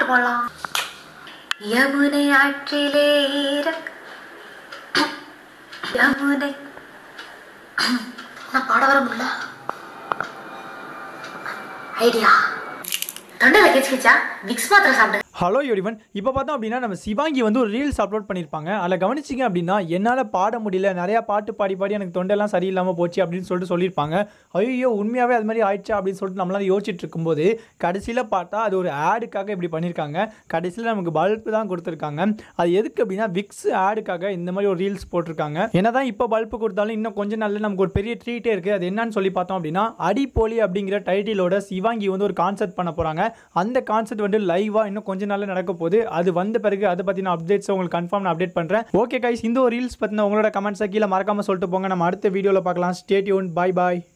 பாட்டு பாடலாம் யமுனை ஆற்றிலே ஈர- யமுனை நான் பாட வர முடியல ஐடியா தொண்டையில கிச்சு கிச்சா விக்ஸ் மாத்திரை சாப்பிடு ஹலோ யோடிவன் இப்போ பார்த்தோம் அப்படின்னா நம்ம சிவாங்கி வந்து ஒரு ரீல்ஸ் அப்லோட் பண்ணியிருப்பாங்க அதில் கவனிச்சிங்க அப்படின்னா என்னால் பாட முடியல நிறையா பாட்டு பாடி பாடி எனக்கு தொண்டெல்லாம் சரியில்லாமல் போச்சு அப்படின்னு சொல்லிட்டு சொல்லியிருப்பாங்க ஐயோ உண்மையாகவே அது மாதிரி ஆயிடுச்சா அப்படின்னு சொல்லிட்டு நம்மளால யோசிச்சுட்டு இருக்கும்போது கடைசியில் பார்த்தா அது ஒரு ஆடுக்காக இப்படி பண்ணியிருக்காங்க கடைசியில் நமக்கு பல்பு தான் கொடுத்துருக்காங்க அது எதுக்கு அப்படின்னா விக்ஸ் ஆடுக்காக இந்த மாதிரி ஒரு ரீல்ஸ் போட்டிருக்காங்க என்னதான் இப்போ பல்பு கொடுத்தாலும் இன்னும் கொஞ்ச நாள்ல நமக்கு ஒரு பெரிய ட்ரீட்டே இருக்குது அது என்னன்னு சொல்லி பார்த்தோம் அப்படின்னா அடிப்போலி அப்படிங்கிற டைட்டிலோட சிவாங்கி வந்து ஒரு கான்செர்ட் பண்ண போகிறாங்க அந்த கான்செர்ட் வந்து லைவாக இன்னும் கொஞ்ச நாள்ல நடக்க போகுது அது வந்த பிறகு அதை பற்றின அப்டேட்ஸ் உங்களுக்கு கன்ஃபார்ம் நான் அப்டேட் பண்ணுறேன் ஓகே கைஸ் இந்த ஒரு ரீல்ஸ் பற்றின உங்களோட கமெண்ட்ஸை கீழே மறக்காமல் சொல்லிட்டு போங்க நம்ம அடுத்த வீடியோவில் பார்க்கலாம் ஸ்டேட்யூன் பாய் பாய்